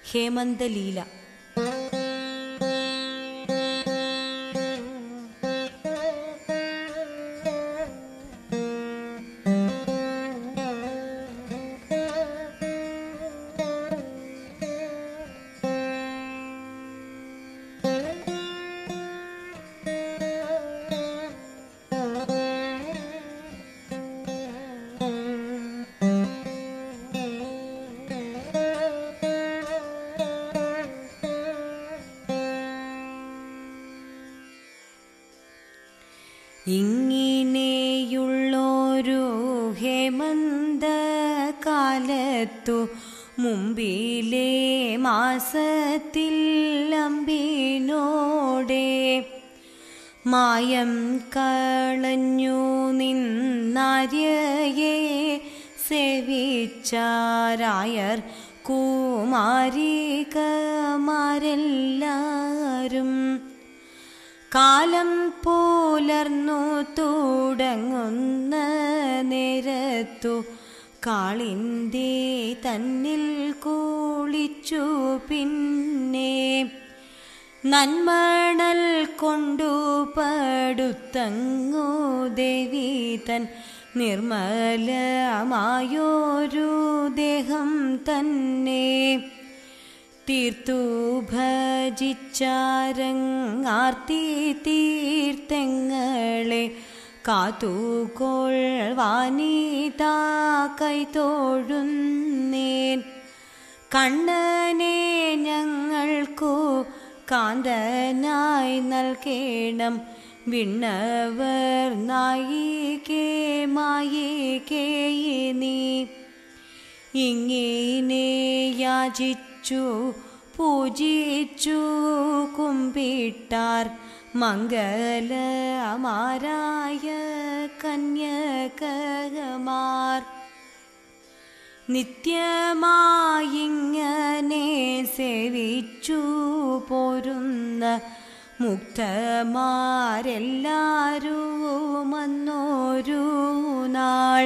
ഹേമന്തലീല ഇങ്ങനെയുള്ളൊരു ഹേമന്ത കാലത്തു മുമ്പിലെ മാസത്തിൽ അമ്പിനോടെ മായം കളഞ്ഞു നിന്നാര്യയെ സേവിച്ചാരായർ കുമാരികമാരെല്ലാരും കാലം പുലർന്നു തുടങ്ങുന്ന നേരത്തു കാളിന്തി തന്നിൽ കുളിച്ചു പിന്നെ നന്മണൽ കൊണ്ടു പടുത്തങ്ങു ദേവി തൻ നിർമ്മലമായൊരു ദേഹം തന്നെ തീർത്തു ഭജിച്ചാരങ്ങാർത്തി തീർത്ഥങ്ങളെ കാത്തുകൊൾവാനീതാ കൈത്തോഴുന്നേൻ കണ്ണനെ ഞങ്ങൾക്കു കാന്തനായി നൽകേണം വിണ്ണവർ നായികേ മായികേ നീ ഇങ്ങനെ യാചിച്ചു പൂജിച്ചു കുമ്പിട്ടാർ മംഗലമാരായ കന്യകമാർ നിത്യമായിങ്ങനെ സേവിച്ചു പോരുന്ന മുക്തമാരെല്ലാരും വന്നോരു നാൾ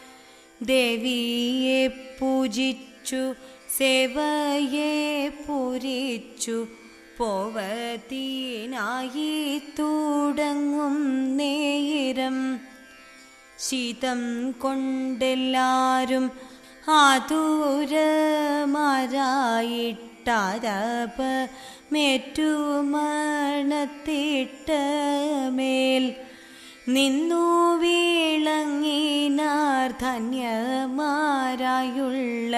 ദേവിയെ പൂജിച്ചു സേവയെ പൂരിച്ചു പോവത്തിനായി തുടങ്ങും നേരം ശീതം കൊണ്ടെല്ലാരും ആതുരമാരായിട്ടതപ മേറ്റുമണത്തിട്ട മേൽ നിന്നു വീളങ്ങിനാർ ധന്യമാരായുള്ള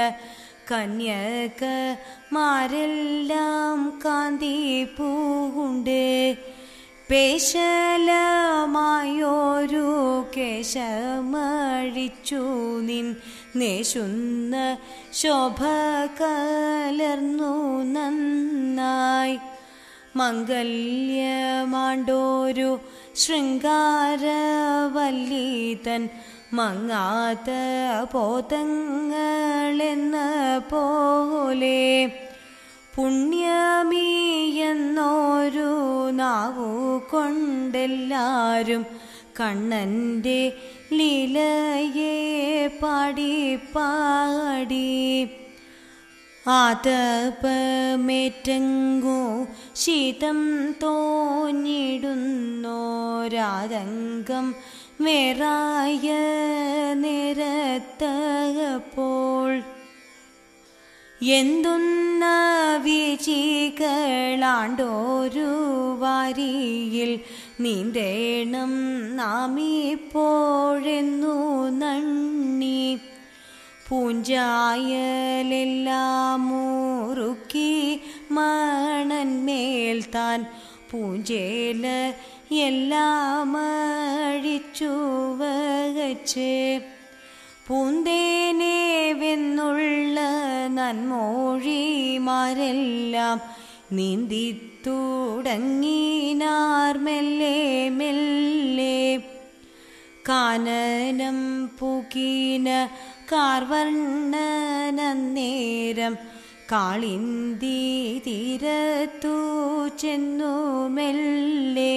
കന്യകമാരെല്ലാം കാന്തി പൂണ്ട് പേശലമായൊരു കേശമഴിച്ചു നിൻ നേശുന്ന ശോഭ കലർന്നു നന്നായി മംഗല്യമാണ്ടോരു ശൃംഗാരവല്ലീതൻ മങ്ങാത്ത പോതങ്ങളെന്ന പോലെ പുണ്യമീ എന്നൊരു നാവു കൊണ്ടെല്ലാരും കണ്ണൻ്റെ ലീലയെ പാടി പാടി ആതപമേറ്റങ്ങോ ശീതം തോന്നിടുന്നോരാതങ്കം വേറായ നേരത്തപ്പോൾ എന്തുന്ന വീചികളാണ്ടോരു വാരിയിൽ നീന്തേണം നാമിപ്പോഴെന്നു നണ്ണി പൂഞ്ചായലെല്ലാം മുറുക്കി മണന്മേൽ താൻ പൂഞ്ചേല എല്ലാം അഴിച്ചു വകച്ച് പൂന്തേനെ വെന്നുള്ള നന്മോഴിമാരെല്ലാം നീന്തി തുടങ്ങിനാർ മെല്ലെ മെല്ലെ കാനനം പുകീന കാർവർണ്ണനേരം കാളിന്തി തീരത്തു ചെന്നു മെല്ലെ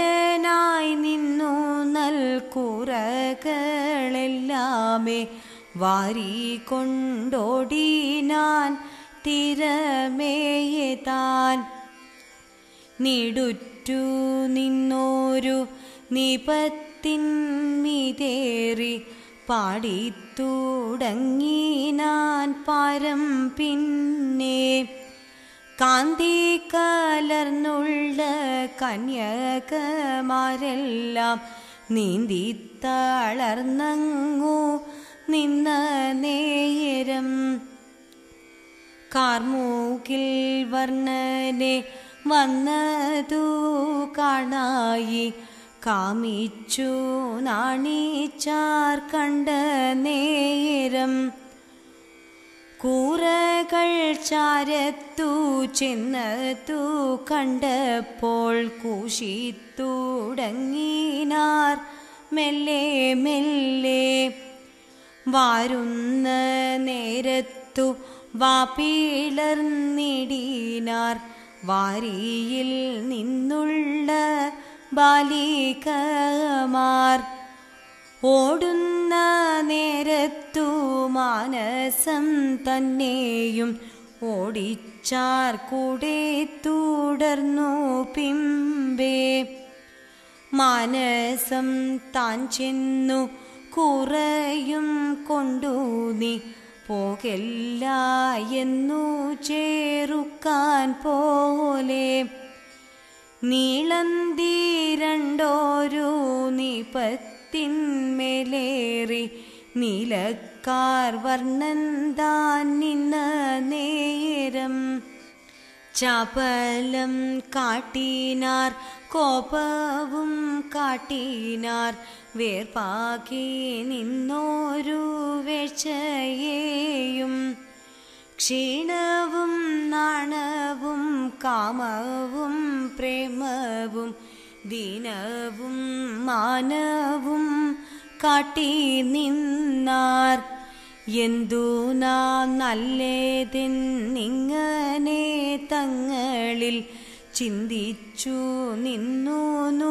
ചോരനായി നിന്നു നൽകുറകളെല്ലാമേ വാരിക്കൊണ്ടോടിനാൻ തിരമേയതാൻ നിടുറ്റു നിന്നോരു നിപത്തിന്മിതേറി പാടിത്തുടങ്ങിനാൻ പരം പിന്നെ കാന്തി കലർന്നുള്ള കന്യകമാരെല്ലാം നീന്തി തളർന്നങ്ങു നിന്ന നേരം കാർമൂക്കിൽ വർണ്ണനെ വന്നതു കാണായി കാമിച്ചു നാണിച്ചാർ കണ്ട നേരം കൂറകൾ ചാരത്തു ചെന്നതു കണ്ടപ്പോൾ കൂശിത്തുടങ്ങിനാർ മെല്ലെ മെല്ലെ വാരുന്ന നേരത്തു വാപ്പിളർന്നിടിനാർ വാരിയിൽ നിന്നുള്ള ബാലികമാർ ഓടുന്ന നേരത്തു മാനസം തന്നെയും ഓടിച്ചാർ കൂടെ തുടർന്നു പിമ്പേ മാനസം താൻ ചെന്നു കുറയും കൊണ്ടു നീ പോകല്ല എന്നു ചേറുക്കാൻ പോലെ നീളന്തിരണ്ടോരു നിപത്തിന്മേലേറി നീലക്കാർ വർണ്ണൻ താൻ നിന്ന നേരം ചപലം കാട്ടിനാർ കോപവും കാട്ടിനാർ വേർപാകി നിന്നോരു വേഴ്ചയെയും ക്ഷീണവും നാണവും കാമവും പ്രേമവും ദീനവും മാനവും കാട്ടി നിന്നാർ എന്തു നാം നല്ലതെന്നിങ്ങനെ തങ്ങളിൽ ചിന്തിച്ചു നിന്നു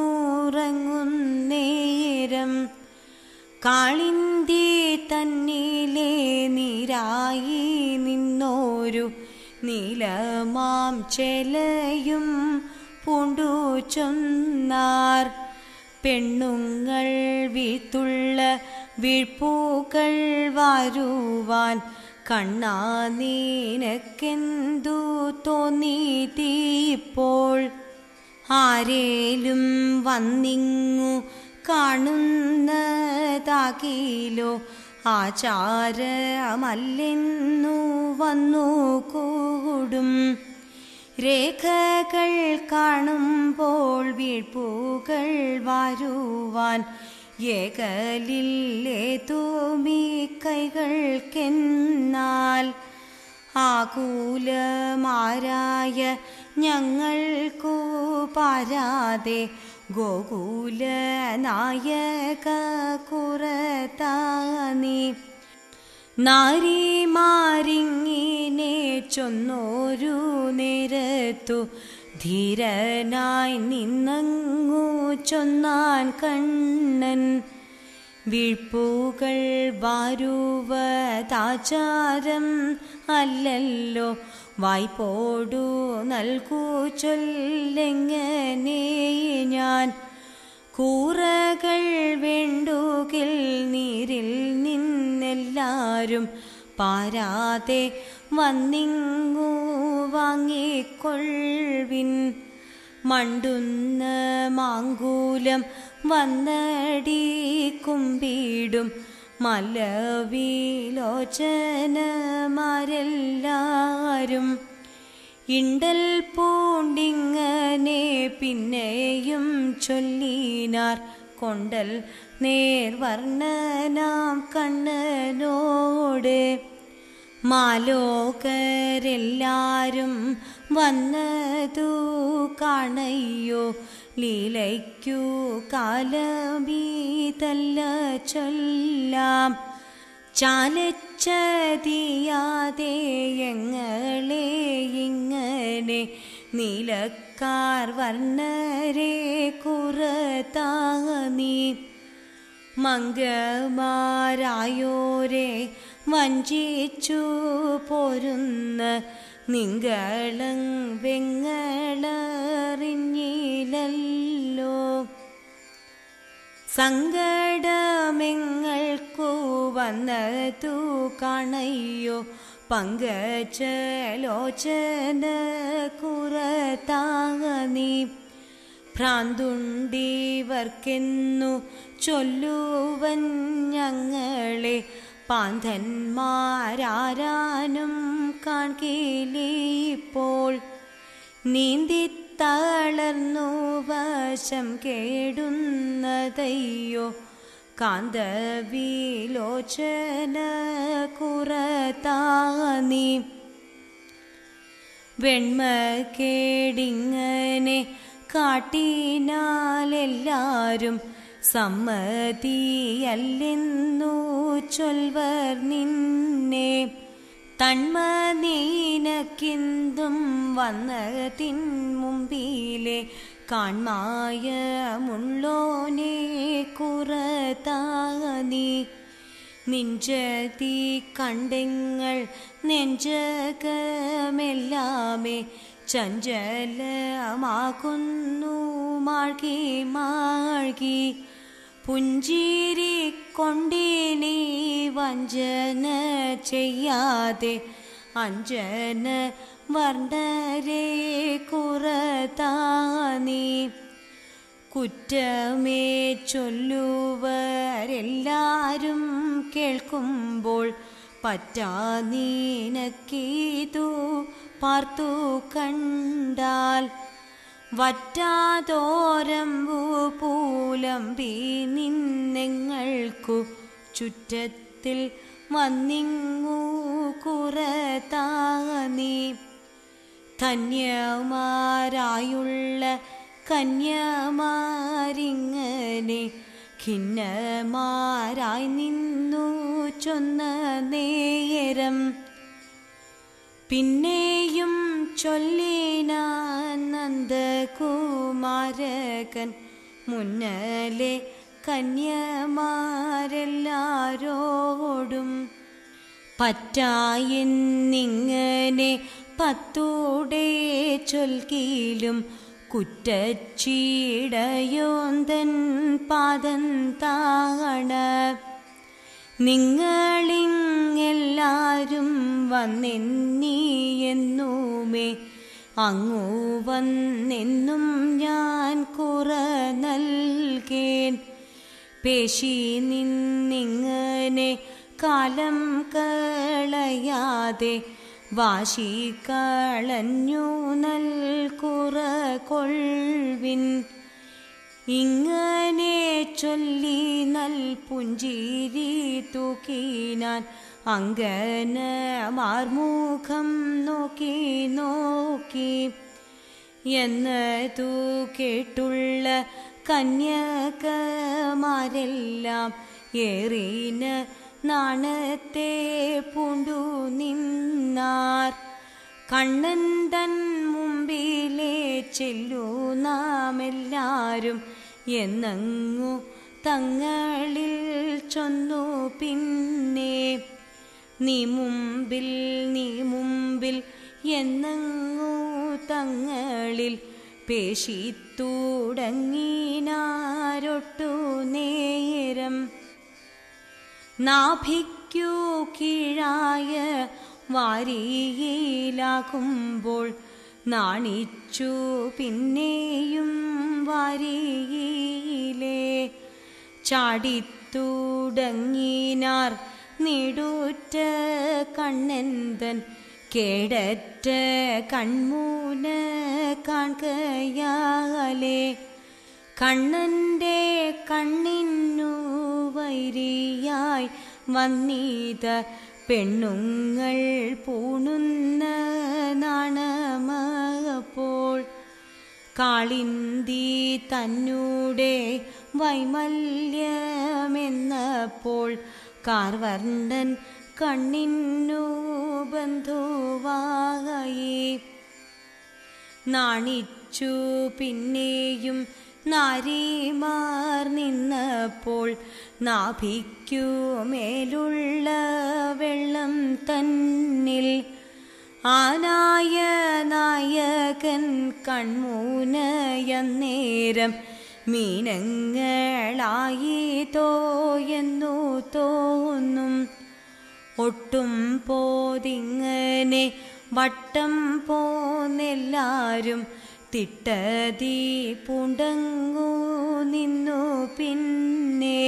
നൂറങ്ങുന്നേരം കാളിന്തി തന്നിലെ നീരായി നിന്നോരു നീലമാം ചെലയും പൂണ്ടു ചൊന്നാർ പെണ്ണുങ്ങൾ വീത്തുള്ള വീഴ്പൂക്കൾ വാരുവാൻ കണ്ണാ നീനക്കെന്തു തോന്നിയപ്പോൾ ആരേലും വന്നിങ്ങു കാണുന്നതാകിലോ ആചാരമല്ലെന്നു വന്നു കൂടും രേഖകൾ കാണുമ്പോൾ വീഴ്പൂകൾ വാരുവാൻ ഏകലില്ലേതൂമി കൈകൾക്കെന്നാൽ ആകൂലമാരായ ഞങ്ങൾക്കു പാരാതെ ഗോകുല നായക കുറതാനി നാരിമാരിങ്ങിനെ ചൊന്നോരു നേരത്തു ധീരനായി നിന്നങ്ങു ചൊന്നാൻ കണ്ണൻ വീഴ്പൂകൾ വാരുവതാചാരം അല്ലല്ലോ വായ്പോടു നൽകൂ ചൊല്ലെങ്ങനെ ഞാൻ കൂറകൾ വേണ്ടുകിൽ നീരിൽ നിന്നെല്ലാരും പാരാതെ വന്നിങ്ങു വാങ്ങിക്കൊള്ളിൻ മണ്ടുന്ന മാങ്കൂലം വന്നടി കുമ്പിടും മലവിലോചനമാരെല്ലാരും ഇണ്ടൽ പൂണ്ടിങ്ങനെ പിന്നെയും ചൊല്ലിനാർ കൊണ്ടൽ നേർവർണ്ണനാം കണ്ണനോട് മാലോകരെല്ലാരും വന്നതു കാണയ്യോ ലീലയ്ക്കു കാലമീതല്ല ചൊല്ലാം ചാലച്ചതിയാതെ എങ്ങളെ ഇങ്ങനെ നീലക്കാർ വർണ്ണരെ കുറതാ നീ മംഗമാരായോരെ വഞ്ചിച്ചു പോരുന്ന നിങ്ങളും വെങ്ങളറിഞ്ഞില്ലല്ലോ സങ്കടമെങ്ങൾക്കു വന്നതു കാണയ്യോ പങ്കജലോചന കുറത്താക നീ ഭ്രാന്തുണ്ടിവർക്കെന്നു ചൊല്ലുവൻ ഞങ്ങളെ പാന്തന്മാരാരാനും കാൺകിലിപ്പോൾ നീന്തിത്തളർന്നു വശം കേടുന്നതയ്യോ കാന്തവിലോചന കുറത്താനീ വെണ്മ കേടിങ്ങനെ കാട്ടിനാലെല്ലാരും സമ്മതിയല്ലെന്നു ചൊൽവർ നിന്നെ തന്മ നീനക്കിന്തും വന്നതിൻ മുമ്പിലെ കാൺമായ മുള്ളോനെ കുറതാനീ നിഞ്ചതി കണ്ടെങ്ങൾ നെഞ്ചകമെല്ലാമേ ചഞ്ചലമാകുന്നു മാഴ്കി മാഴ്കി പുഞ്ചിരി കൊണ്ടിനി വഞ്ചന ചെയ്യാതെ അഞ്ജന വർണ്ണരെ കുറതാനീ കുറ്റമേ ചൊല്ലുവരെല്ലാരും കേൾക്കുമ്പോൾ പറ്റാ നീനക്കീതു പാർത്തു കണ്ടാൽ വറ്റാതോരമ്പു പൂലമ്പി നിന്നെങ്ങൾക്കു ചുറ്റത്തിൽ വന്നിങ്ങു കുറതാനീ ധന്യമാരായുള്ള കന്യമാരിങ്ങനെ ഖിന്നമാരായി നിന്നു ചൊന്ന നേരം പിന്നെയും ചൊല്ലിനാൻ നന്ദകുമാരകൻ മുന്നലെ കന്യമാരെല്ലാരോടും പറ്റായെന്നിങ്ങനെ പത്തൂടെ ചൊൽകിലും കുറ്റച്ചീടയോന്തൻ പാദം താണ നിങ്ങളിങ്ങെല്ലാരും വന്നെന്നീ എന്നുമേ അങ്ങു വന്നെന്നും ഞാൻ കുറ നൽകേൻ പേശി നിന്നിങ്ങനെ കാലം കളയാതെ വാശി കളഞ്ഞു നൽകുറ കൊൾവിൻ ഇങ്ങനെ ചൊല്ലി നൽ പുഞ്ചിരി തൂക്കിനാൻ അങ്കന മാർമുഖം നോക്കി നോക്കി എന്നതു കേട്ടുള്ള കന്യകമാരെല്ലാം ഏറിന നാണത്തെ പൂണ്ടു നിന്നാർ കണ്ണൻ തൻ മുമ്പിലെ ചെല്ലു നാമെല്ലാരും എന്നങ്ങു തങ്ങളിൽ ചൊന്നു പിന്നെ നീ മുമ്പിൽ നീ മുമ്പിൽ എന്നങ്ങു തങ്ങളിൽ പേശി തുടങ്ങിനാരൊട്ടു നേരം നാഭിക്കു കീഴായ വാരിയിലാകുമ്പോൾ നാണിച്ചു പിന്നെയും വാരിയിലേ ചാടിത്തുടങ്ങിനാർ നെടുറ്റ കണ്ണന്തൻ കേടറ്റ കൺമൂന കാൺകയാലേ കണ്ണന്റെ കണ്ണിന്നു വൈരിയായി വന്നീത പെണ്ണുങ്ങൾ പൂണുന്ന നാണമപ്പോൾ കാളിന്തി തന്നൂടെ വൈമല്യമെന്നപ്പോൾ കാർവർണ്ണൻ കണ്ണിന്നു ബന്ധുവായി നാണിച്ചു പിന്നെയും നാരിമാർ നിന്നപ്പോൾ നാഭിക്കുമേലുള്ള വെള്ളം തന്നിൽ ആനായ നായകൻ കൺമൂനയന്നേരം മീനങ്ങളായിതോ എന്നു തോന്നും ഒട്ടും പോതിങ്ങനെ വട്ടം പോന്നെല്ലാരും തിട്ടതി പുണ്ടങ്ങു നിന്നു പിന്നെ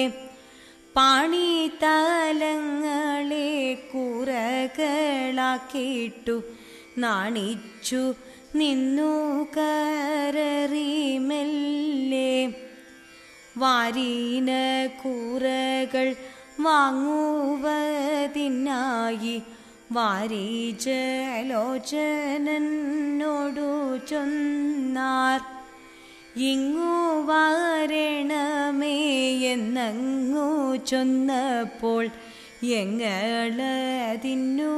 പാണിത്തലങ്ങളെ കൂറകളാക്കിയിട്ടു നാണിച്ചു നിന്നു കരറി മെല്ലെ വാരീന കൂറകൾ വാങ്ങുവതിനായി വാരീജലോചനോടു ചൊന്നാർ ഇങ്ങു വരണമേ എന്നങ്ങു ചൊന്നപ്പോൾ എങ്ങളതിന്നു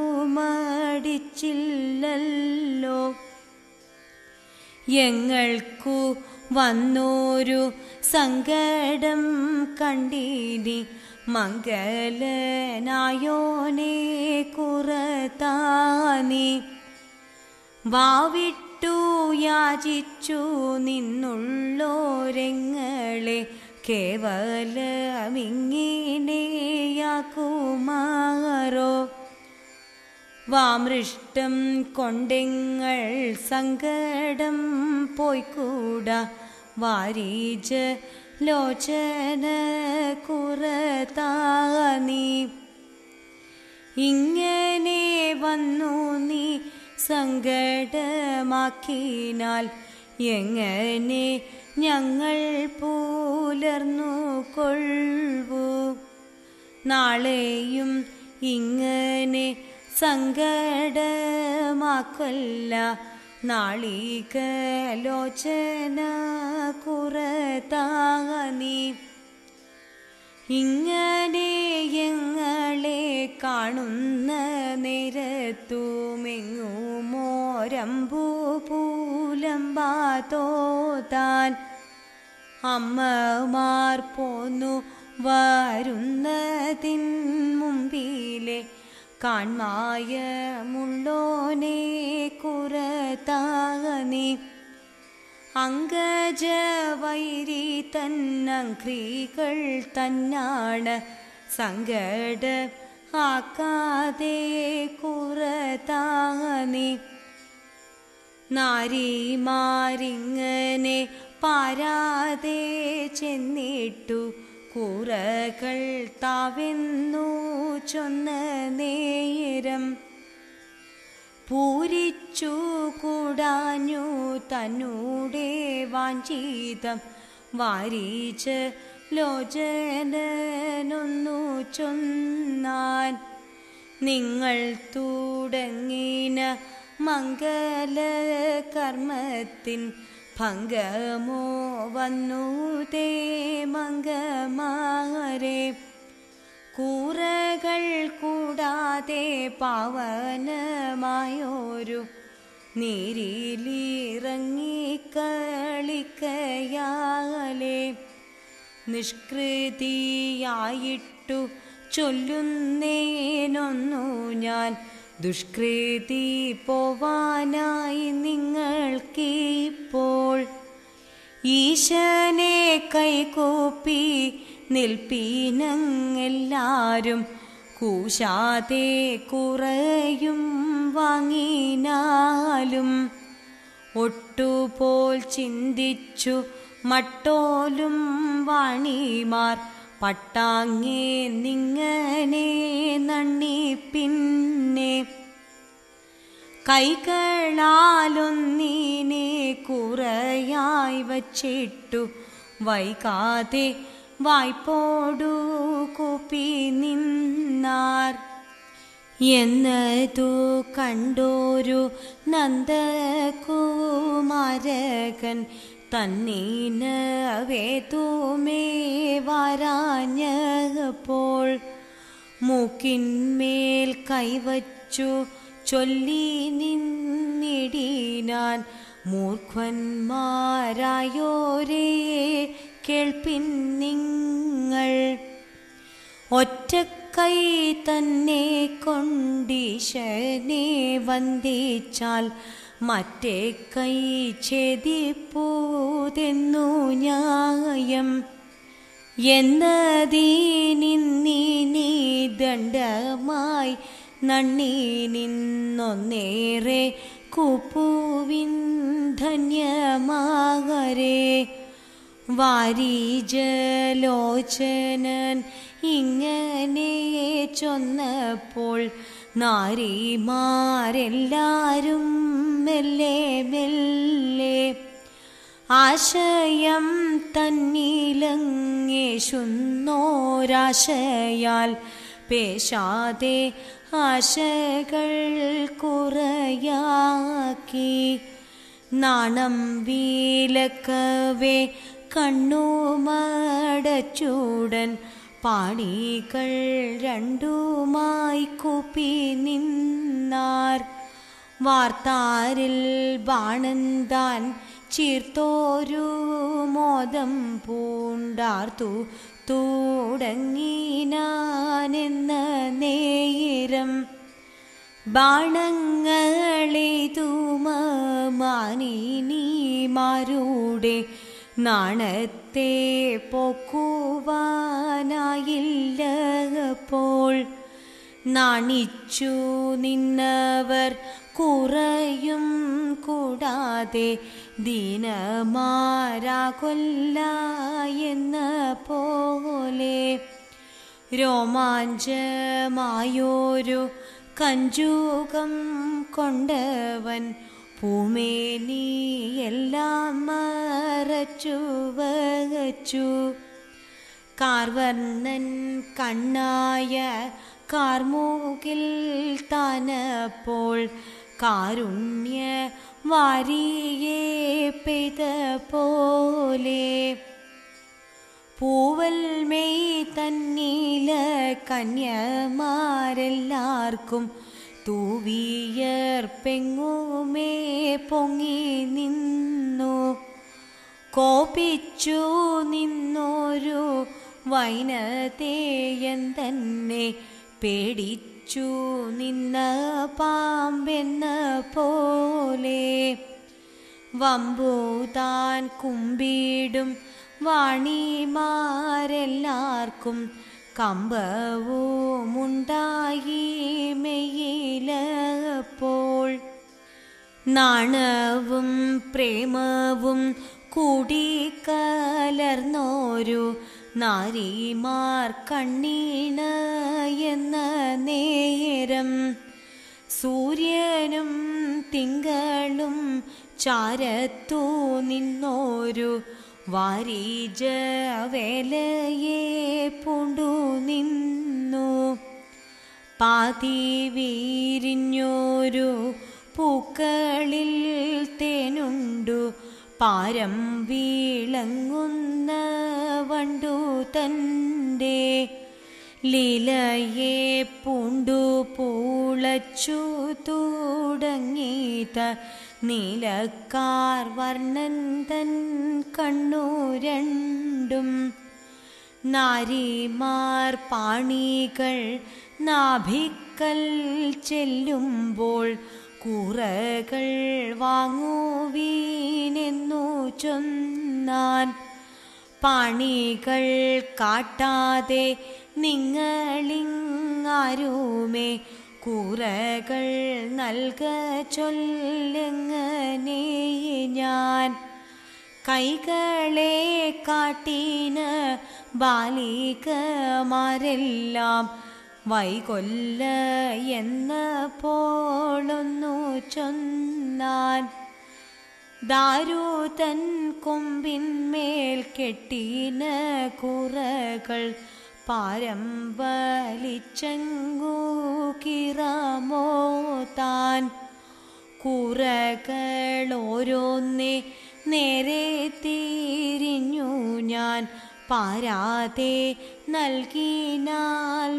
മടിച്ചില്ലല്ലോ എങ്ങൾക്കു വന്നോരു സങ്കടം കണ്ടിനി മംഗലനായോനെ കുറതാനി വാവിട്ടു യാചിച്ചു നിന്നുള്ളോരെങ്ങളെ കേവലമിങ്ങിനെയാക്കുമാറോ വാമൃഷ്ടം കൊണ്ടെങ്ങൾ സങ്കടം പോയിക്കൂടാ വാരീജ ലോചന കുറതാനി ഇങ്ങനെ വന്നു നീ സങ്കടമാക്കിനാൽ എങ്ങനെ ഞങ്ങൾ പുലർന്നു കൊള്ളൂ നാളെയും ഇങ്ങനെ സങ്കടമാക്കല്ല നാളികലോചന കുറതാനി ഇങ്ങനെ ഞങ്ങളെ കാണുന്ന നേരത്തുമെങ്ങുമോരമ്പു പൂലമ്പാതോ താൻ അമ്മമാർ പോന്നു വരുന്നതിൻ മുമ്പിലെ കാൺമായ മുള്ളോനെ കുറതാകനി അങ്കജവൈരി തന്നങ്ക്രികൾ തന്നാണ് സങ്കട ആക്കാതെ കുറതാകനി നാരിമാരിങ്ങനെ പാരാതെ ചെന്നിട്ടു കൂറകൾ താവെന്നു ചൊന്ന നേരം പൂരിച്ചു കൂടാഞ്ഞു തന്നൂടെ വാഞ്ചീതം വാരീച്ച് ലോചനൊന്നു ചൊന്നാൻ നിങ്ങൾ തുടങ്ങിന മംഗല കർമ്മത്തിൻ ഭംഗമോ വന്നു തേ മംഗമാരെ കൂറകൾ കൂടാതെ പാവനമായോരു നീരിലിറങ്ങിക്കളിക്കയാലെ നിഷ്കൃതിയായിട്ടു ചൊല്ലുന്നേനൊന്നു ഞാൻ ദുഷ്കൃതി പോവാനായി നിങ്ങൾക്കിപ്പോൾ ഈശനെ കൈകൂപ്പി നിൽപ്പീനങ്ങെല്ലാരും കൂശാതെ കുറയും വാങ്ങിനാലും ഒട്ടുപോൽ ചിന്തിച്ചു മട്ടോലും വാണിമാർ പട്ടാങ്ങേ നിങ്ങനെ നണ്ണി പിന്നെ കൈകളാലൊന്നീനെ കുറയായി വച്ചിട്ടു വൈകാതെ വായ്പോടു കൂപ്പി നിന്നാർ എന്നതു കണ്ടോരു നന്ദകുമാരകൻ തന്നീനവേതുമേ വരാഞ്ഞപ്പോൾ മൂക്കിന്മേൽ കൈവച്ചു ചൊല്ലി നിന്നിടിനാൻ മൂർഖന്മാരായോരേ കേൾപ്പിൻ നിങ്ങൾ ഒറ്റക്കൈ തന്നെ കൊണ്ടീശനെ വന്ദിച്ചാൽ മറ്റേ കൈ ഛേദിപ്പൂതെന്നു ന്യായം എന്നതീനിന്നീ ദണ്ഡമായി നണ്ണി നിന്നൊന്നേറെ കുപ്പുവിൻ ധന്യമാകരെ വാരീജലോചനൻ ഇങ്ങനെ ചൊന്നപ്പോൾ നാരിമാരെല്ലാരും മെല്ലെ മെല്ലെ ആശയം തന്നിലങ്ങേശുന്നോരാശയാൽ പേശാതെ ആശകൾ കുറയാക്കി നാണം വീലക്കവേ കണ്ണുമടച്ചൂടൻ പാണികൾ രണ്ടുമായി കൂപ്പി നിന്നാർ വാർത്താരിൽ ബാണന്താൻ ചീർത്തോരു മോദം പൂണ്ടാർത്തു തുടങ്ങിനാനെന്ന നേരം ബാണങ്ങളേതുമാനിനിമാരുടെ നാണത്തെ പോക്കുവാനായില്ലപ്പോൾ നാണിച്ചു നിന്നവർ കുറയും കൂടാതെ ദീനമാരാകൊല്ല എന്ന പോലെ രോമാഞ്ചമായോരു കഞ്ചൂകം കൊണ്ടവൻ ഭൂമേനിയെല്ലാം മറച്ചു വച്ചു കാർവർണ്ണൻ കണ്ണായ കാർമൂകിൽ താനപ്പോൾ കാരുണ്യ വാരിയെ പെയ്ത പോലെ പൂവൽമെയ് തന്നീല കന്യമാരെല്ലാവർക്കും തൂവിയർ പെങ്ങുമേ പൊങ്ങി നിന്നു കോപിച്ചു നിന്നൊരു വൈനതേയൻ തന്നെ പേടിച്ചു നിന്ന പാമ്പെന്ന പോലെ വമ്പൂതാൻ കുമ്പിടും വാണിമാരെല്ലാവർക്കും കമ്പവുമുണ്ടായി മെയ്യിലപ്പോൾ നാണവും പ്രേമവും കൂടിക്കലർന്നോരു നാരിമാർ കണ്ണീണ എന്ന നേരം സൂര്യനും തിങ്കളും ചാരത്തു നിന്നോരു വാരീജ വേലയെ പൂണ്ടു നിന്നു പാതി വീരിഞ്ഞോരു പൂക്കളിൽ തേനുണ്ടു പാരം വീളങ്ങുന്ന വണ്ടു തൻ്റെ ലീലയെ പൂണ്ടു പൂളച്ചു തുടങ്ങിത നീലക്കാർ വർണ്ണൻ തൻ കണ്ണു രണ്ടും നാരിമാർ പാണികൾ നാഭിക്കൽ ചെല്ലുമ്പോൾ കൂറകൾ വാങ്ങുവീനെന്നു ചൊന്നാൻ പാണികൾ കാട്ടാതെ നിങ്ങളിങ്ങാരുമേ കൂറകൾ നൽക ചൊല്ലെങ്ങനെ ഞാൻ കൈകളെ കാട്ടിന ബാലികമാരെല്ലാം വൈകൊല്ല എന്ന പോളൊന്നു ചൊന്നാൻ ദാരൂതൻ കൊമ്പിന്മേൽ കെട്ടിന കുറകൾ പാരം വലിച്ചങ്ങൂ കിറാമോ താൻ കുറകൾ ഓരോന്നേ നേരെ തിരിഞ്ഞു ഞാൻ പാരാതെ നൽകിനാൽ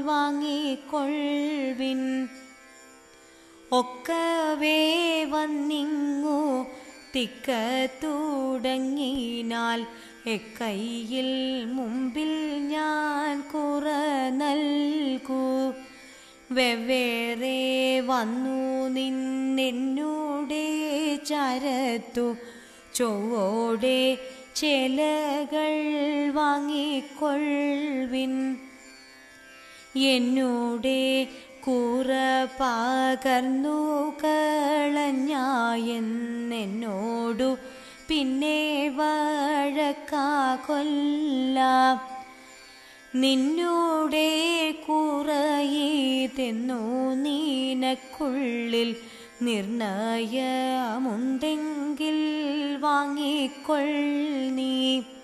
വാങ്ങിക്കൊള്ളിൻ ഒക്കവേ വന്നിങ്ങു തിക്കത്തുടങ്ങിനാൽ എക്കൈയിൽ മുമ്പിൽ ഞാൻ കുറ നൽകൂ വെവ്വേറെ വന്നു നിന്നെന്നൂടെ ചരത്തു ചൊവ്വോടെ ചേലകൾ വാങ്ങിക്കൊള്ളിൻ എന്നൂടെ കൂറ പകർന്നു കളഞ്ഞായെന്നോടു പിന്നെ വഴക്കാ കൊല്ലാം നിന്നൂടെ കുറയിതെന്നു നീനക്കുള്ളിൽ നിർണയമുണ്ടെങ്കിൽ വാങ്ങിക്കൊൾ നീ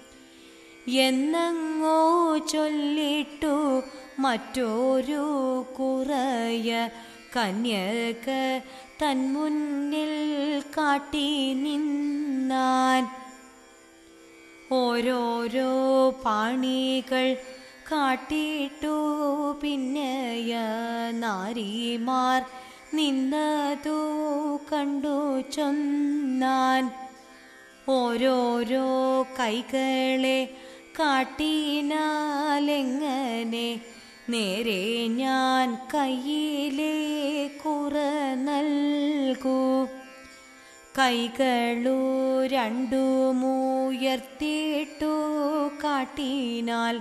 എന്നങ്ങോ ചൊല്ലിട്ടു മറ്റൊരു കുറയ കന്യക തന്മുന്നിൽ കാട്ടി നിന്നാൻ ഓരോരോ പാണികൾ കാട്ടിട്ടു പിന്നെയ നാരിമാർ നിന്നതു കണ്ടു ചൊന്നാൻ ഓരോരോ കൈകളെ കാട്ടിനാലെങ്ങനെ നേരെ ഞാൻ കയ്യിലെ കുറ നൽകൂ കൈകളു രണ്ടുമുയർത്തിയിട്ടു കാട്ടിനാൽ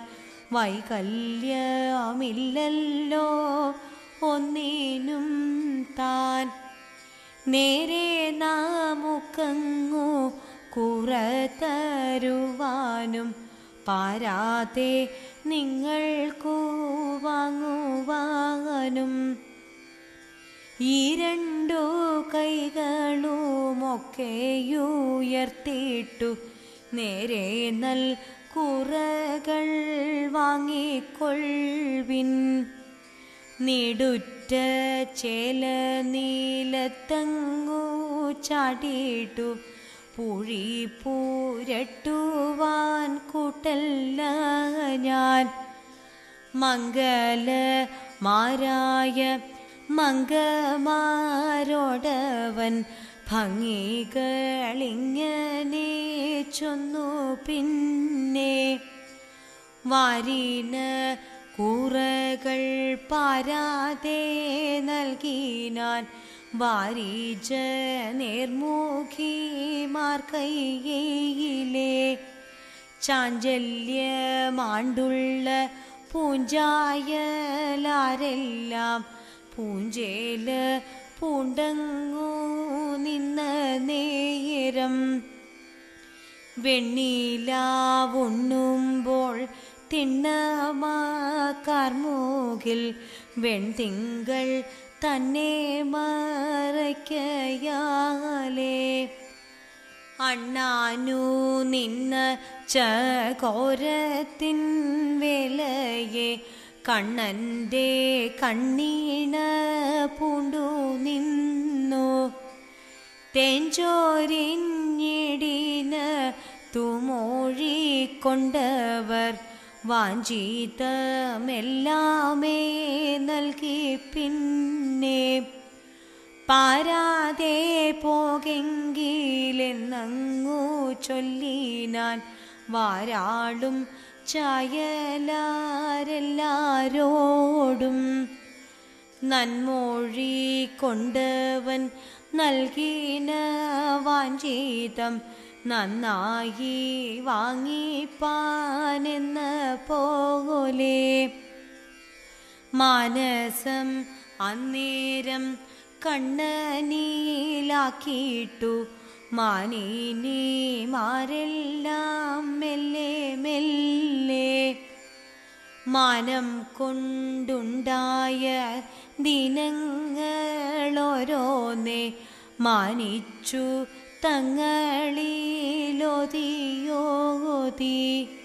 വൈകല്യമില്ലല്ലോ ഒന്നിനും താൻ നേരെ നാമുക്കങ്ങു കുറതരുവാനും പാരാതെ നിങ്ങൾക്കു വാങ്ങുവാനും ഈ രണ്ടു കൈകളുമൊക്കെയുയർത്തിയിട്ടു നേരെ നൽ കുറകൾ വാങ്ങിക്കൊള്ളിൻ നിടുറ്റ ചേല നീലത്തങ്ങു ചാടിയിട്ടു പുഴി പൂരട്ടുവാൻ കൂട്ടല്ല ഞാൻ മംഗല മാരായ മംഗമാരോടവൻ ഭംഗികളിങ്ങനെ ചൊന്നു പിന്നെ വാരിന കൂറകൾ പാരാതെ നൽകിനാൻ വാരിജ നേർമുഖിമാർ കൈയിലെ ചാഞ്ചല്യമാണ്ടുള്ള പൂഞ്ചായലാരെല്ലാം പൂഞ്ചേല പൂണ്ടങ്ങു നിന്ന നേരം വെണ്ണീലാവുണ്ണുമ്പോൾ തിണ്ണമാർമൂകിൽ വെൺതിങ്കൾ തന്നെ മറയ്ക്കയാലേ അണ്ണാനു നിന്ന ചകോരത്തിൻ വേലയെ കണ്ണൻ്റെ കണ്ണീണ പൂണ്ടു നിന്നു തേഞ്ചോരിഞ്ഞിടിന തുമോഴി കൊണ്ടവർ വാഞ്ചിതമെല്ലാമേ നൽകി പിന്നെ പാരാതെ പോകെങ്കിലെന്നങ്ങു ചൊല്ലിനാൻ വാരാളും ചായലാരെല്ലാരോടും നന്മൊഴി കൊണ്ടവൻ നൽകിന വാഞ്ചിതം നന്നായി വാങ്ങിപ്പാനെന്ന പോലെ മാനസം അന്നേരം കണ്ണനീലാക്കിയിട്ടു മാനിനിമാരെല്ലാം മെല്ലെ മെല്ലെ മാനം കൊണ്ടുണ്ടായ ദിനങ്ങളോരോന്നെ മാനിച്ചു തങ്ങളിലൊതിയോതി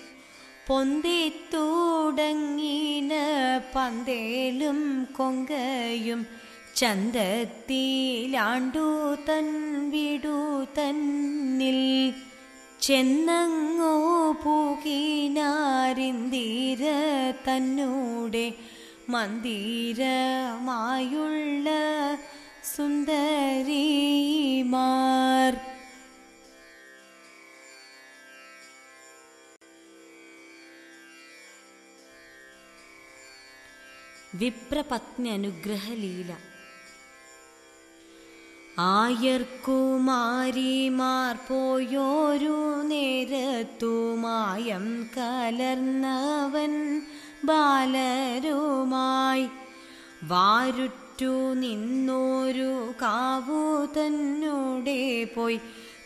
പൊന്തിത്തൂടങ്ങിന പന്തേലും കൊങ്കയും ചന്തത്തിലാണ്ടു തൻ വിടു തന്നിൽ ചെന്നങ്ങോ പൂകിനാരിന്തിര തന്നൂടെ മന്ദിരമായുള്ള സുന്ദരിമാർ വിപ്രപത്നി അനുഗ്രഹലീല ആയർക്കുമാരിമാർ പോയോരു നേരത്തുമായം കലർന്നവൻ ബാലരുമായി വാരുറ്റു നിന്നോരു കാവു തന്നൂടെ പോയി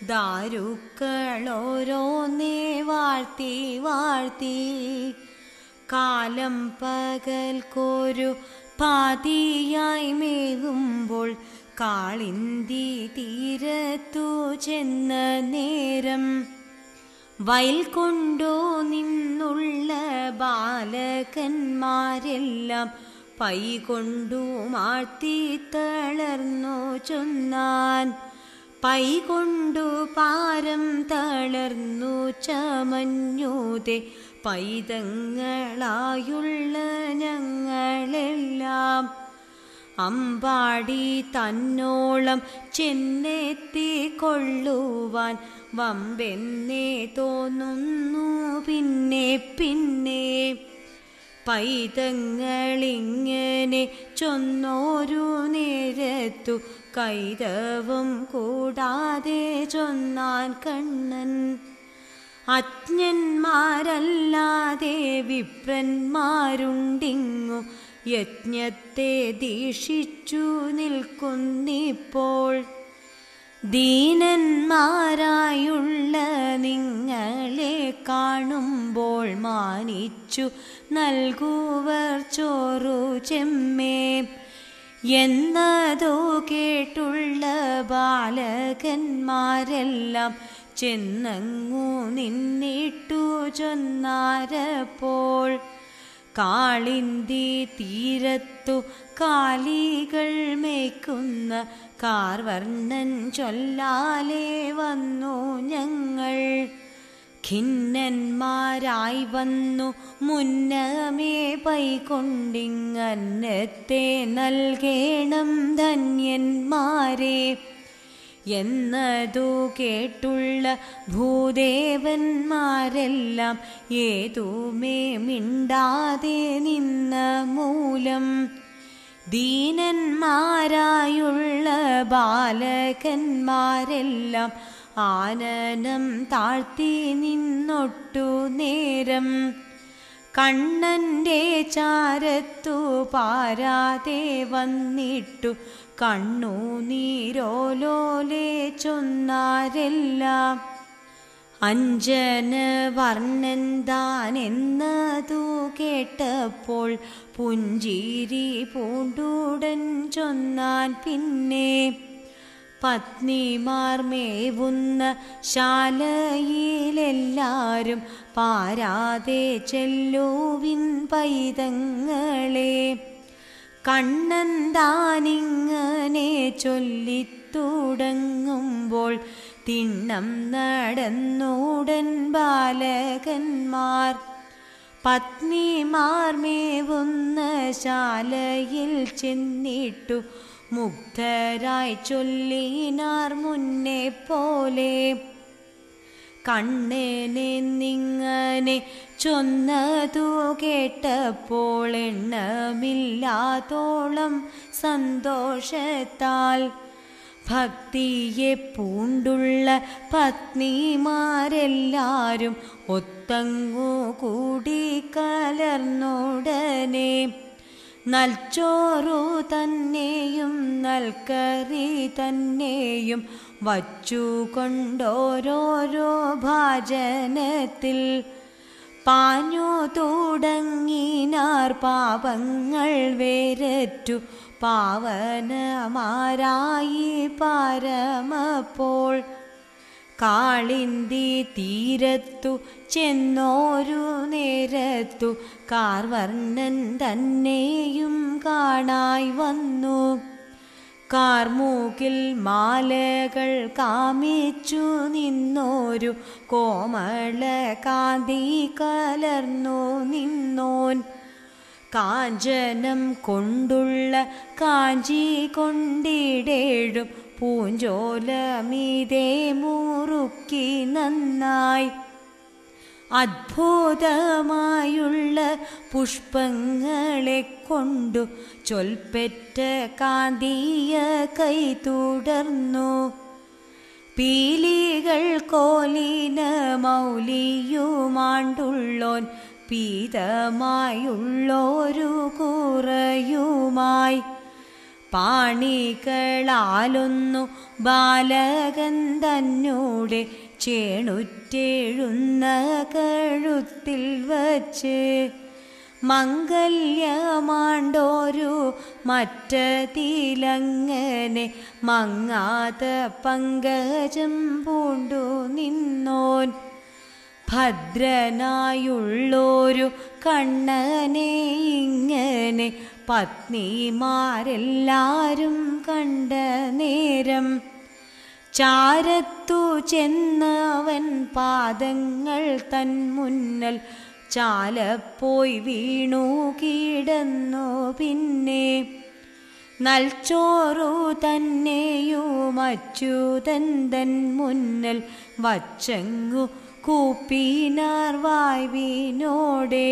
ദാരുക്കളോരോന്നേ വാഴ്ത്തി വാഴ്ത്തി കാലം പകൽക്കൊരു പാതിയായി മേകുമ്പോൾ കാളിന്തി തീരത്തു ചെന്ന നേരം വയൽ കൊണ്ടു നിന്നുള്ള ബാലകന്മാരെല്ലാം പൈ കൊണ്ടു മാഴ്ത്തി തളർന്നു ചൊന്നാൻ പൈ കൊണ്ടു പാരം തളർന്നു ചമഞ്ഞൂതെ പൈതങ്ങളായുള്ള ഞങ്ങളെല്ലാം അമ്പാടി തന്നോളം ചെന്നെത്തി കൊള്ളുവാൻ വമ്പെന്നേ തോന്നുന്നു പിന്നെ പിന്നെ പൈതങ്ങളിങ്ങനെ ചൊന്നോരു നേരത്തു കൈതവും കൂടാതെ ചൊന്നാൻ കണ്ണൻ അജ്ഞന്മാരല്ലാതെ വിപ്രന്മാരുണ്ടിങ്ങു യജ്ഞത്തെ ദീക്ഷിച്ചു നിൽക്കുന്നിപ്പോൾ ദീനന്മാരായുള്ള നിങ്ങളെ കാണുമ്പോൾ മാനിച്ചു നൽകുവർ ചോറു ചെമ്മേ എന്നതോ കേട്ടുള്ള ബാലകന്മാരെല്ലാം ചെന്നങ്ങു നിന്നിട്ടു ചൊന്നാരപ്പോൾ കാളിന്തി തീരത്തു കാലികൾ മേക്കുന്ന കാർവർണ്ണൻ ചൊല്ലാലെ വന്നു ഞങ്ങൾ ഖിന്നന്മാരായി വന്നു മുന്നമേ പൈകൊണ്ടിങ്ങന്നത്തെ നൽകേണം ധന്യന്മാരെ എന്നതു കേട്ടുള്ള ഭൂദേവന്മാരെല്ലാം ഏതുമേ മിണ്ടാതെ നിന്ന മൂലം ദീനന്മാരായുള്ള ബാലകന്മാരെല്ലാം ആനനം താഴ്ത്തി നിന്നൊട്ടു നേരം കണ്ണന്റെ ചാരത്തു പാരാതെ വന്നിട്ടു കണ്ണു നീരോലോലെ ചൊന്നാരെല്ലാം അഞ്ജന വർണ്ണൻ താൻ എന്നതു കേട്ടപ്പോൾ പുഞ്ചിരി പൂണ്ടുടൻ ചൊന്നാൻ പിന്നെ പത്നിമാർ മേവുന്ന ശാലയിലെല്ലാരും പാരാതെ ചെല്ലുവിൻ പൈതങ്ങളെ കണ്ണൻ താനിങ്ങനെ ചൊല്ലിത്തുടങ്ങുമ്പോൾ തിണ്ണം നടന്നൂടൻ ബാലകന്മാർ പത്നിമാർ മേവുന്ന ശാലയിൽ ചെന്നിട്ടു മുഗ്ധരായി ചൊല്ലിനാർ മുന്നേ പോലെ കണ്ണനെ നിങ്ങനെ ചൊന്നതു കേട്ടപ്പോൾ എണ്ണമില്ലാത്തോളം സന്തോഷത്താൽ ഭക്തിയെ പൂണ്ടുള്ള പത്നിമാരെല്ലാരും ഒത്തങ്ങു കൂടി കലർന്നുടനെ നൽച്ചോറു തന്നെയും നൽകറി തന്നെയും വച്ചുകൊണ്ടോരോരോ ഭാജനത്തിൽ പാഞ്ഞു തുടങ്ങിനാർ പാപങ്ങൾ വേരറ്റു പാവനമാരായി പരമപ്പോൾ കാളിന്തി തീരത്തു ചെന്നോരു നേരത്തു കാർവർണ്ണൻ തന്നെയും കാണായി വന്നു കാർമൂക്കിൽ മാലകൾ കാമിച്ചു നിന്നോരു കോമള കാന്തി കലർന്നു നിന്നോൻ കാഞ്ചനം കൊണ്ടുള്ള കാഞ്ചി കൊണ്ടിടേഴും പൂഞ്ചോല മീതേ മുറുക്കി നന്നായി അദ്ഭുതമായുള്ള പുഷ്പങ്ങളെ കൊണ്ടു ചൊൽപ്പെറ്റ കാന്തിയ കൈ തുടർന്നു പീലികൾ കോലിന മൗലിയുമാണ്ടുള്ളോൻ പീതമായുള്ളൊരു കുറയുമായി പാണികളാലൊന്നു ബാലകൻ തന്നൂടെ ചേണുറ്റെഴുന്ന കഴുത്തിൽ വച്ച് മംഗല്യമാണ്ടോരു മറ്റതിലങ്ങനെ മങ്ങാത പങ്കജം പൂണ്ടു നിന്നോൻ ഭദ്രനായുള്ളൊരു കണ്ണനെ ഇങ്ങനെ പത്നിമാരെല്ലാരും കണ്ട നേരം ചാരത്തു ചെന്നവൻ പാദങ്ങൾ തൻ മുന്നൽ ചാലപ്പോയി വീണു കിടന്നു പിന്നെ നൽച്ചോറു തന്നെയും അച്യുതൻ തൻ മുന്നൽ വച്ചങ്ങു കൂപ്പിനാർ വായ്വിനോടെ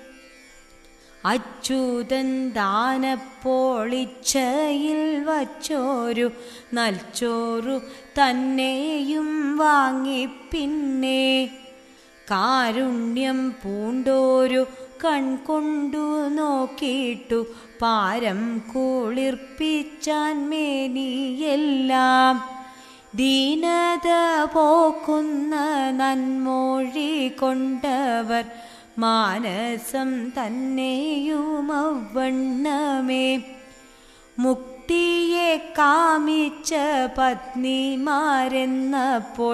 അച്യുതൻ ദാനപ്പോളിച്ചയിൽ വച്ചോരു നൽച്ചോറു തന്നെയും വാങ്ങി പിന്നെ കാരുണ്യം പൂണ്ടോരു കൺകൊണ്ടു നോക്കിയിട്ടു പാരം കുളിർപ്പിച്ചാൻ മേനിയെല്ലാം ദീനത പോക്കുന്ന നന്മൊഴി കൊണ്ടവർ മാനസം തന്നെയുമവണ്ണമേ മുക്തിയെ കാമിച്ച പത്നിമാരെന്നപ്പോൾ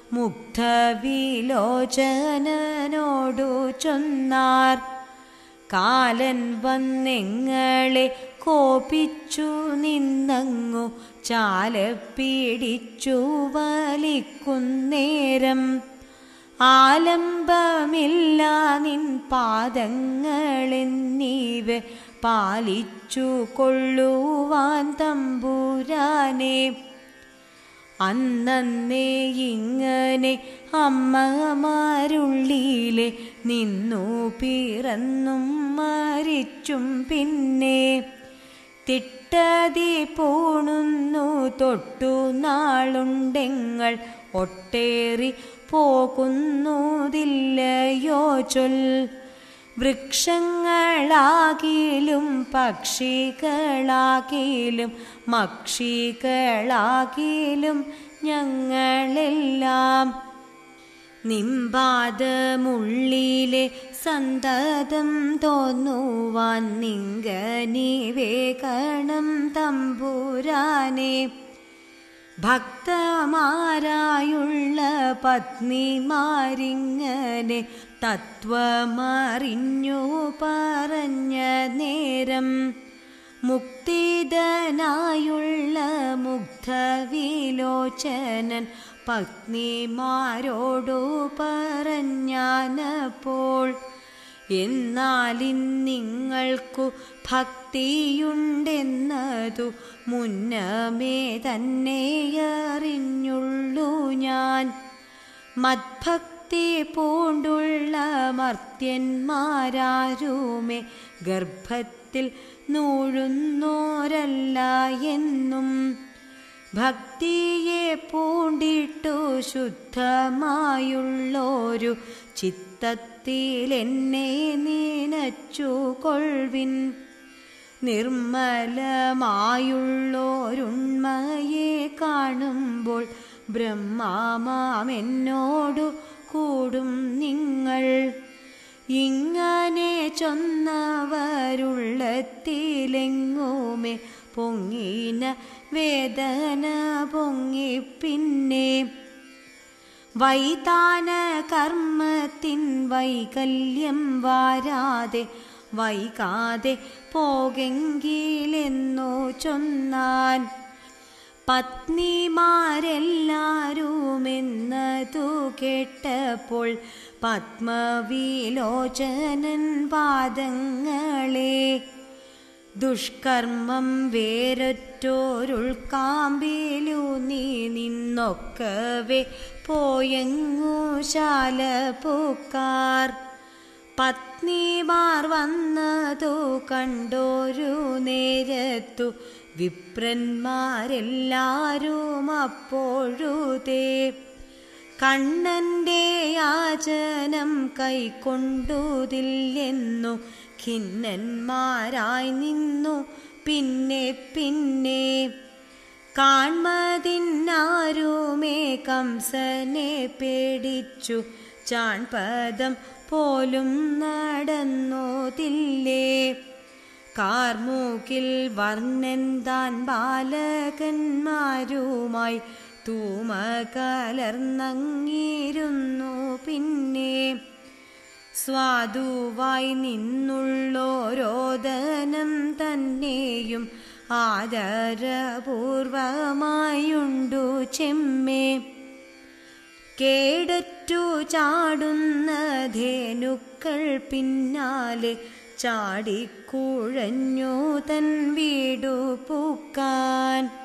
മുഗ്ധവിലോചനോടു ചൊന്നാർ കാലൻ വന്നെങ്ങളെ കോപിച്ചു നിന്നങ്ങു ചാല പീഡിച്ചു വലിക്കുന്നേരം ആലംബമില്ല നിൻ പാദങ്ങളെന്നീവ പാലിച്ചു കൊള്ളുവാൻ തമ്പുരാനെ അന്നേ ഇങ്ങനെ അമ്മമാരുള്ളിലെ നിന്നു പിറന്നും മരിച്ചും പിന്നെ തിട്ടതി പൂണുന്നു തൊട്ടു നാളുണ്ടെങ്ങൾ ഒട്ടേറി പോകുന്നതില്ലയോ ചൊൽ വൃക്ഷങ്ങളാകിലും പക്ഷികളാകിലും മക്ഷികളാകിലും ഞങ്ങളെല്ലാം നിമ്പാദമുള്ളിലെ സന്തതം തോന്നുവാൻ നിങ്കനി വേകണം തമ്പുരാനെ ഭക്തമാരായുള്ള പത്നിമാരിങ്ങനെ തത്വമറിഞ്ഞു പറഞ്ഞ നേരം മുക്തിദനായുള്ള മുഗ്ധവിലോചനൻ പത്നിമാരോടു പറഞ്ഞാനപ്പോൾ എന്നാലിന്നിങ്ങൾക്കു ഭക്തിയുണ്ടെന്നതു മുന്നമേ തന്നെ അറിഞ്ഞുള്ളൂ ഞാൻ മദ്ഭക്തി പൂണ്ടുള്ള മർത്യന്മാരാരുമേ ഗർഭത്തിൽ നൂഴുന്നോരല്ല എന്നും ഭക്തിയെ പൂണ്ടിട്ടു ശുദ്ധമായുള്ളൊരു ചിത്തത്തിൽ എന്നെ നീനച്ചു കൊൾവിൻ നിർമ്മലമായുള്ളോരുണ്മയെ കാണുമ്പോൾ ബ്രഹ്മാമെന്നോടു കൂടും നിങ്ങൾ ഇങ്ങനെ ചൊന്നവരുള്ളത്തിലെങ്ങുമേ പൊങ്ങിന വേദന പൊങ്ങി പിന്നെ വൈതാന കർമ്മത്തിൻ വൈകല്യം വാരാതെ വൈകാതെ പോകെങ്കിലെന്നോ ചൊന്നാൻ പത്നിമാരെല്ലാരുമെന്നതു കേട്ടപ്പോൾ പത്മവിലോചനൻ പാദങ്ങളെ ദുഷ്കർമ്മം വേരറ്റോരുൾക്കാമ്പിലു നീ നിന്നോ നിന്നൊക്കവേ പോയങ്ങു ശാല പൂക്കാർ പത്നിമാർ വന്നതു കണ്ടോരു നേരത്തു വിപ്രന്മാരെല്ലാരും അപ്പോഴുതേ കണ്ണന്റെ യാചനം കൈക്കൊണ്ടുതില്ലെന്നു ഖിന്നന്മാരായി നിന്നു പിന്നെ പിന്നെ കാൺമതിന്നാരുമേ കംസനെ പേടിച്ചു ചാൺപദം പോലും നടന്നോതില്ലേ കാർമൂക്കിൽ വർണ്ണൻ താൻ ബാലകന്മാരുമായി തൂമ കലർന്നങ്ങിയിരുന്നു പിന്നെ സ്വാദുവായി നിന്നുള്ളോരോദനം തന്നെയും ആദരപൂർവമായുണ്ടു ചെമ്മേ കേടറ്റു ചാടുന്ന ധേനുക്കൾ പിന്നാലെ ചാടിക്കുഴഞ്ഞു തൻ വീടു പൂക്കാൻ